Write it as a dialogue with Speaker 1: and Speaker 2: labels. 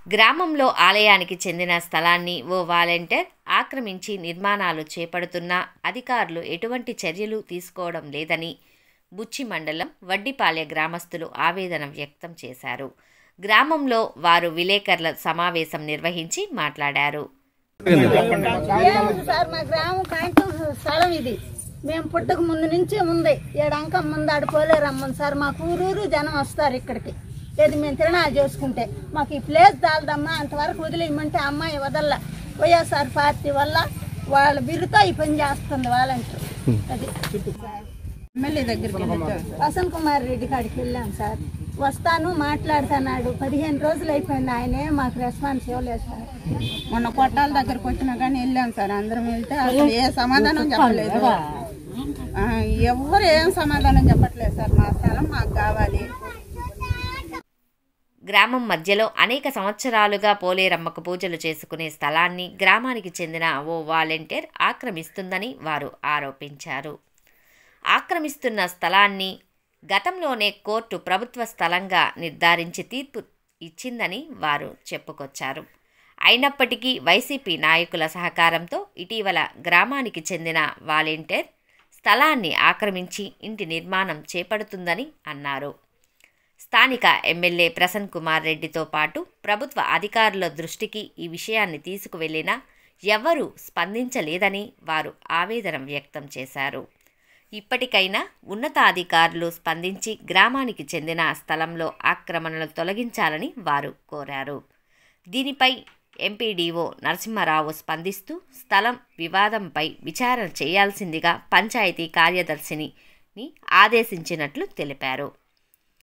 Speaker 1: గ్రామంలో ఆలయానికి చెందిన స్థలాన్ని ఓ వాలంటీర్ ఆక్రమించి నిర్మాణాలు చేపడుతున్నా అధికారులు ఎటువంటి చర్యలు తీసుకోవడం లేదని బుచ్చి మండలం వడ్డిపాలె గ్రామస్తులు ఆవేదన వ్యక్తం చేశారు గ్రామంలో వారు విలేకరుల సమావేశం నిర్వహించి మాట్లాడారు
Speaker 2: ఏముంది సార్ మా గ్రామం కాంటూ స్థలం ఇది మేము పుట్టక ముందు నుంచే ఉంది ఏడంక ముందు ఆడిపోలే రమ్మని సార్ మాకు ఊరూరు జనం వస్తారు ఇక్కడికి ఏది మేము తిరణాలు చేసుకుంటే మాకు ఈ ప్లేస్ దాల్దమ్మా అంతవరకు వదిలేయమంటే అమ్మాయి వదల్ల వైఎస్ఆర్ పార్టీ వల్ల వాళ్ళ బిర్రుతో ఈ పని చేస్తుంది వాలంటీర్ అది
Speaker 3: ఎమ్మెల్యే దగ్గరికి
Speaker 2: వసంత్ కుమార్ రెడ్డి కాడికి వెళ్ళాం సార్ వస్తాను మాట్లాడుతున్నాడు పదిహేను రోజులు అయిపోయింది ఆయనే మాకు రెస్పాన్స్ ఇవ్వలేదు సార్
Speaker 3: మొన్న కొట్టాల దగ్గరకు వచ్చినా కానీ వెళ్ళాం సార్ అందరం వెళ్తే అసలు ఏ సమాధానం చెప్పలేదు ఆ, ఎవ్వరు ఏం సమాధానం చెప్పట్లేదు సార్ మా స్థలం మాకు కావాలి
Speaker 1: గ్రామం మధ్యలో అనేక సంవత్సరాలుగా పోలేరమ్మకు పూజలు చేసుకునే స్థలాన్ని గ్రామానికి చెందిన ఓ వాలంటీర్ ఆక్రమిస్తుందని వారు ఆరోపించారు ఆక్రమిస్తున్న స్థలాన్ని గతంలోనే కోర్టు ప్రభుత్వ స్థలంగా నిర్ధారించి తీర్పు ఇచ్చిందని వారు చెప్పుకొచ్చారు అయినప్పటికీ వైసీపీ నాయకుల సహకారంతో ఇటీవల గ్రామానికి చెందిన వాలంటీర్ స్థలాన్ని ఆక్రమించి ఇంటి నిర్మాణం చేపడుతుందని అన్నారు స్థానిక ఎమ్మెల్యే ప్రసన్ కుమార్ రెడ్డితో పాటు ప్రభుత్వ అధికారుల దృష్టికి ఈ విషయాన్ని తీసుకువెళ్లినా ఎవ్వరూ స్పందించలేదని వారు ఆవేదన వ్యక్తం చేశారు ఇప్పటికైనా ఉన్నతాధికారులు స్పందించి గ్రామానికి చెందిన స్థలంలో ఆక్రమణలు తొలగించాలని వారు కోరారు దీనిపై ఎంపీడీఓ నరసింహారావు స్పందిస్తూ స్థలం వివాదంపై విచారణ చేయాల్సిందిగా పంచాయతీ కార్యదర్శిని ఆదేశించినట్లు తెలిపారు